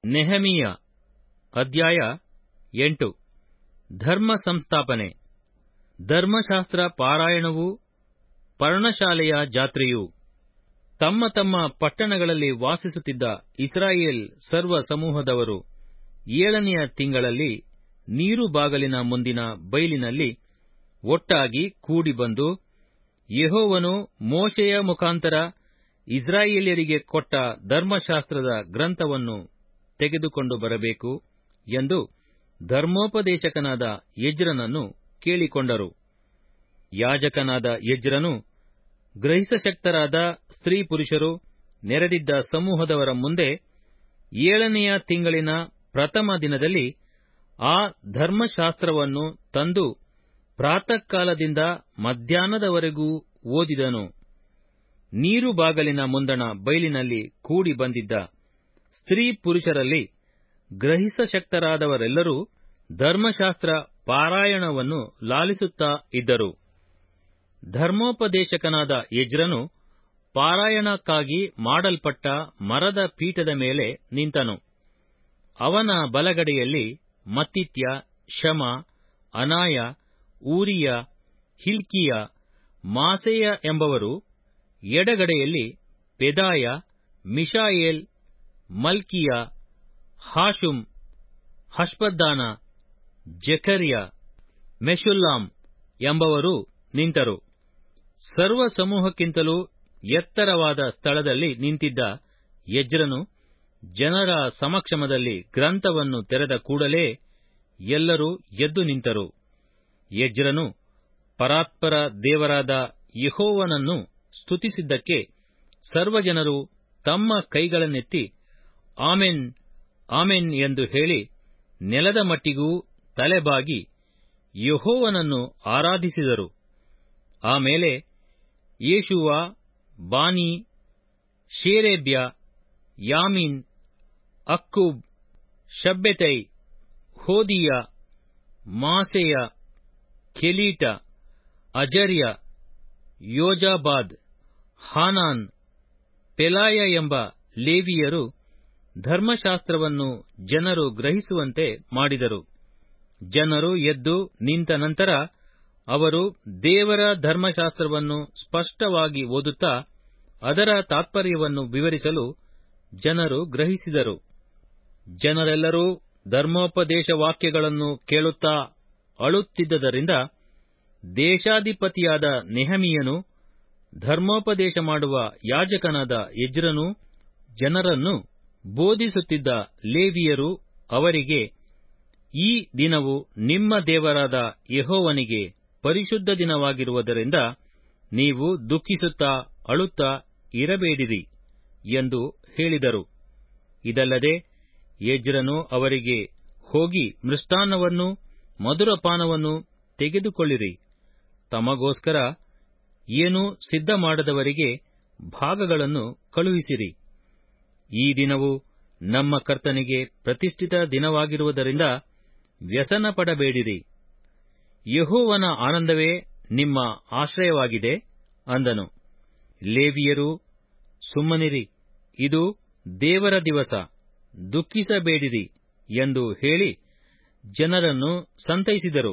ನೆಹಮೀಯ ಅಧ್ಯಾಯ ಎಂಟು ಧರ್ಮ ಸಂಸ್ಥಾಪನೆ ಧರ್ಮಶಾಸ್ತ್ರ ಪಾರಾಯಣವೂ ಪರ್ಣಶಾಲೆಯ ಜಾತ್ರೆಯೂ ತಮ್ಮ ತಮ್ಮ ಪಟ್ಟಣಗಳಲ್ಲಿ ವಾಸಿಸುತ್ತಿದ್ದ ಇಸ್ರಾಯೇಲ್ ಸರ್ವ ಸಮೂಹದವರು ಏಳನೆಯ ತಿಂಗಳಲ್ಲಿ ನೀರು ಬಾಗಲಿನ ಮುಂದಿನ ಬೈಲಿನಲ್ಲಿ ಒಟ್ಟಾಗಿ ಕೂಡಿಬಂದು ಯೆಹೋವನು ಮೋಶೆಯ ಮುಖಾಂತರ ಇಸ್ರಾಯೇಲ್ಯರಿಗೆ ಕೊಟ್ಟ ಧರ್ಮಶಾಸ್ತ್ರದ ಗ್ರಂಥವನ್ನು ತೆಗೆದುಕೊಂಡು ಬರಬೇಕು ಎಂದು ಧರ್ಮೋಪದೇಶಕನಾದ ಎಜ್ರನನ್ನು ಕೇಳಿಕೊಂಡರು ಯಾಜಕನಾದ ಎಜ್ರನು ಗ್ರಹಿಸಶಕ್ತರಾದ ಸ್ತ್ರೀ ಪುರುಷರು ನೆರೆದಿದ್ದ ಸಮೂಹದವರ ಮುಂದೆ ಏಳನೆಯ ತಿಂಗಳಿನ ಪ್ರಥಮ ದಿನದಲ್ಲಿ ಆ ಧರ್ಮಶಾಸ್ತ್ರವನ್ನು ತಂದು ಪ್ರಾತಃಕಾಲದಿಂದ ಮಧ್ಯಾಹ್ನದವರೆಗೂ ಓದಿದನು ನೀರು ಬಾಗಲಿನ ಮುಂದಣ ಬೈಲಿನಲ್ಲಿ ಕೂಡಿ ಬಂದಿದ್ದ ಸ್ತ್ರೀ ಪುರುಷರಲ್ಲಿ ಗ್ರಹಿಸಶಕ್ತರಾದವರೆಲ್ಲರೂ ಧರ್ಮಶಾಸ್ತ್ರ ಪಾರಾಯಣವನ್ನು ಲಾಲಿಸುತ್ತಾ ಇದ್ದರು ಧರ್ಮೋಪದೇಶಕನಾದ ಎಜ್ರನು ಪಾರಾಯಣಕ್ಕಾಗಿ ಮಾಡಲ್ಪಟ್ಟ ಮರದ ಪೀಠದ ಮೇಲೆ ನಿಂತನು ಅವನ ಬಲಗಡೆಯಲ್ಲಿ ಮತ್ತಿತ್ಯ ಶಮ ಅನಾಯ ಊರಿಯ ಹಿಲ್ಕಿಯ ಮಾಸೇಯ ಎಂಬವರು ಎಡಗಡೆಯಲ್ಲಿ ಪೆದಾಯ ಮಿಶಾಯೇಲ್ ಮಲ್ಕಿಯ ಹಾಶುಮ್ ಹಷ್ಪದ್ದಾನ ಜೆಕರ್ಯ ಮೆಷುಲ್ಲಾಮ್ ಎಂಬವರು ನಿಂತರು ಸರ್ವ ಸಮೂಹಕ್ಕಿಂತಲೂ ಎತ್ತರವಾದ ಸ್ಥಳದಲ್ಲಿ ನಿಂತಿದ್ದ ಎಜ್ರನು ಜನರ ಸಮಕ್ಷಮದಲ್ಲಿ ಗ್ರಂಥವನ್ನು ತೆರೆದ ಕೂಡಲೇ ಎಲ್ಲರೂ ಎದ್ದು ನಿಂತರು ಎಜ್ರನು ಪರಾತ್ಪರ ದೇವರಾದ ಯೆಹೋವನನ್ನು ಸ್ತುತಿಸಿದ್ದಕ್ಕೆ ಸರ್ವಜನರು ತಮ್ಮ ಕೈಗಳನ್ನೆತ್ತಿ ಆಮೆನ್ ಆಮೆನ್ ಎಂದು ಹೇಳಿ ನೆಲದ ಮಟ್ಟಿಗೂ ತಲೆಬಾಗಿ ಯೆಹೋವನನ್ನು ಆರಾಧಿಸಿದರು ಆಮೇಲೆ Jeshua Bani Sherebiah Jamin Akkub Shabbethai Hodiah Maaseiah Kelita Azariah Jozabad Hanan Pelaiah ಎಂಬ ಲೇವಿಯರು ಧರ್ಮಶಾಸ್ತ್ರವನ್ನು ಜನರು ಗ್ರಹಿಸುವಂತೆ ಮಾಡಿದರು ಜನರು ಎದ್ದು ನಿಂತ ನಂತರ ಅವರು ದೇವರ ಧರ್ಮಶಾಸ್ತ್ರವನ್ನು ಸ್ಪಷ್ಟವಾಗಿ ಓದುತ್ತಾ ಅದರ ತಾತ್ಪರ್ಯವನ್ನು ವಿವರಿಸಲು ಜನರು ಗ್ರಹಿಸಿದರು ಜನರೆಲ್ಲರೂ ಧರ್ಮೋಪದೇಶ ವಾಕ್ಯಗಳನ್ನು ಕೇಳುತ್ತಾ ಅಳುತ್ತಿದ್ದರಿಂದ ದೇಶಾಧಿಪತಿಯಾದ ನೆಹಮೀಯನು ಧರ್ಮೋಪದೇಶ ಮಾಡುವ ಯಾಜಕನಾದ ಎಜ್ರನು ಜನರನ್ನು ಬೋಧಿಸುತ್ತಿದ್ದ ಲೇವಿಯರು ಅವರಿಗೆ ಈ ದಿನವು ನಿಮ್ಮ ದೇವರಾದ ಯೆಹೋವನಿಗೆ ಪರಿಶುದ್ಧ ದಿನವಾಗಿರುವುದರಿಂದ ನೀವು ದುಃಖಿಸುತ್ತಾ ಅಳುತ್ತಾ ಇರಬೇಡಿರಿ ಎಂದು ಹೇಳಿದರು ಇದಲ್ಲದೆ ಎಜ್ರನು ಅವರಿಗೆ ಹೋಗಿ ಮೃಷ್ಟಾನ್ನವನ್ನೂ ಮಧುರಪಾನವನ್ನೂ ತೆಗೆದುಕೊಳ್ಳಿರಿ ತಮಗೋಸ್ಕರ ಏನೂ ಸಿದ್ಧ ಮಾಡದವರಿಗೆ ಭಾಗಗಳನ್ನು ಕಳುಹಿಸಿರಿ ಈ ದಿನವು ನಮ್ಮ ಕರ್ತನಿಗೆ ಪ್ರತಿಷ್ಠಿತ ದಿನವಾಗಿರುವುದರಿಂದ ವ್ಯಸನ ಪಡಬೇಡಿರಿ ಯೆಹೋವನ ಆನಂದವೇ ನಿಮ್ಮ ಆಶ್ರಯವಾಗಿದೆ ಅಂದನು ಲೇವಿಯರು ಸುಮ್ಮನಿರಿ ಇದು ದೇವರ ದಿವಸ ದುಃಖಿಸಬೇಡಿರಿ ಎಂದು ಹೇಳಿ ಜನರನ್ನು ಸಂತೈಸಿದರು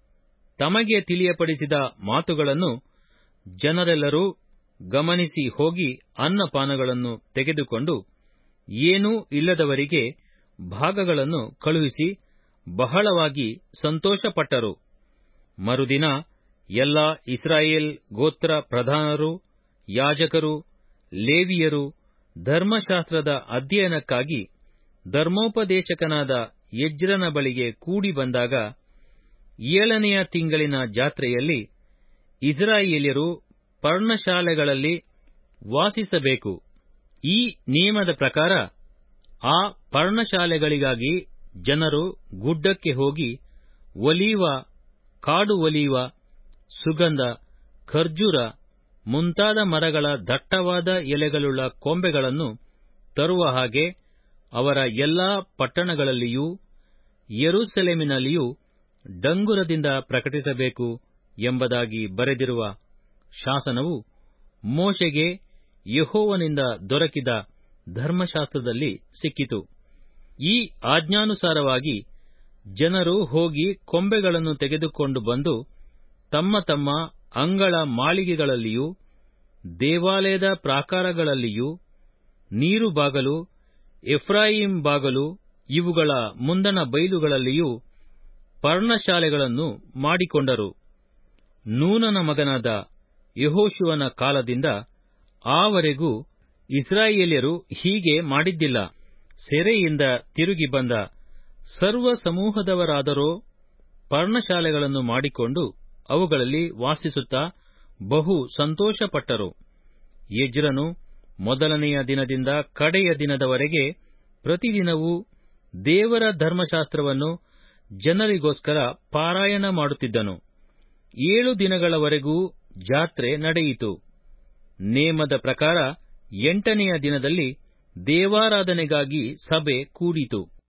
ತಮಗೆ ತಿಳಿಯಪಡಿಸಿದ ಮಾತುಗಳನ್ನು ಜನರೆಲ್ಲರೂ ಗಮನಿಸಿ ಹೋಗಿ ಅನ್ನಪಾನಗಳನ್ನು ತೆಗೆದುಕೊಂಡು ಏನೂ ಇಲ್ಲದವರಿಗೆ ಭಾಗಗಳನ್ನು ಕಳುಹಿಸಿ ಬಹಳವಾಗಿ ಸಂತೋಷಪಟ್ಟರು ಮರುದಿನ ಎಲ್ಲಾ ಇಸ್ರಾಯೇಲ್ ಗೋತ್ರ ಪ್ರಧಾನರು ಯಾಜಕರು ಲೇವಿಯರು ಧರ್ಮಶಾಸ್ತ್ರದ ಅಧ್ಯಯನಕ್ಕಾಗಿ ಧರ್ಮೋಪದೇಶಕನಾದ ಎಜ್ರನ ಬಳಿಗೆ ಕೂಡಿ ಬಂದಾಗ ಏಳನೆಯ ತಿಂಗಳಿನ ಜಾತ್ರೆಯಲ್ಲಿ ಇಸ್ರಾಯೇಲ್ಯರು ಪರ್ಣಶಾಲೆಗಳಲ್ಲಿ ವಾಸಿಸಬೇಕು ಈ ನಿಯಮದ ಪ್ರಕಾರ ಆ ಪರ್ಣಶಾಲೆಗಳಿಗಾಗಿ ಜನರು ಗುಡ್ಡಕ್ಕೆ ಹೋಗಿ ಒಲೀವ ಕಾಡು ಒಲೀವ ಸುಗಂಧ ಖರ್ಜೂರ ಮುಂತಾದ ಮರಗಳ ದಟ್ಟವಾದ ಎಲೆಗಳುಳ್ಳ ಕೊಂಬೆಗಳನ್ನು ತರುವ ಹಾಗೆ ಅವರ ಎಲ್ಲಾ ಪಟ್ಟಣಗಳಲ್ಲಿಯೂ ಯೆರೂಸಲೇಮಿನಲ್ಲಿಯೂ ಡಂಗುರದಿಂದ ಪ್ರಕಟಿಸಬೇಕು ಎಂಬುದಾಗಿ ಬರೆದಿರುವ ಶಾಸನವು ಮೋಶೆಗೆ ಯೆಹೋವನಿಂದ ದೊರಕಿದ ಧರ್ಮಶಾಸ್ತ್ರದಲ್ಲಿ ಸಿಕ್ಕಿತು ಈ ಆಜ್ಞಾನುಸಾರವಾಗಿ ಜನರು ಹೋಗಿ ಕೊಂಬೆಗಳನ್ನು ತೆಗೆದುಕೊಂಡು ಬಂದು ತಮ್ಮ ತಮ್ಮ ಅಂಗಳ ಮಾಳಿಗೆಗಳಲ್ಲಿಯೂ ದೇವಾಲಯದ ಪ್ರಾಕಾರಗಳಲ್ಲಿಯೂ ನೀರು ಬಾಗಲು ಎಫ್ರಾಯಿಂ ಬಾಗಲು ಇವುಗಳ ಮುಂದಣ ಬೈಲುಗಳಲ್ಲಿಯೂ ಪರ್ಣಶಾಲೆಗಳನ್ನು ಮಾಡಿಕೊಂಡರು ನೂನನ ಮಗನಾದ ಯೆಹೋಶುವನ ಕಾಲದಿಂದ ಆವರೆಗೂ ಇಸ್ರಾಯೇಲ್ಯರು ಹೀಗೆ ಮಾಡಿದ್ದಿಲ್ಲ ಸೆರೆಯಿಂದ ತಿರುಗಿ ಬಂದ ಸರ್ವ ಸಮೂಹದವರಾದರೋ ಪರ್ಣಶಾಲೆಗಳನ್ನು ಮಾಡಿಕೊಂಡು ಅವುಗಳಲ್ಲಿ ವಾಸಿಸುತ್ತಾ ಬಹು ಸಂತೋಷಪಟ್ಟರು ಎಜ್ರನು ಮೊದಲನೆಯ ದಿನದಿಂದ ಕಡೆಯ ದಿನದವರೆಗೆ ಪ್ರತಿದಿನವೂ ದೇವರ ಧರ್ಮಶಾಸ್ತ್ರವನ್ನು ಜನರಿಗೋಸ್ಕರ ಪಾರಾಯಣ ಮಾಡುತ್ತಿದ್ದನು ಏಳು ದಿನಗಳವರೆಗೂ ಜಾತ್ರೆ ನಡೆಯಿತು ನೇಮದ ಪ್ರಕಾರ ಎಂಟನೆಯ ದಿನದಲ್ಲಿ ದೇವಾರಾಧನೆಗಾಗಿ ಸಭೆ ಕೂಡಿತು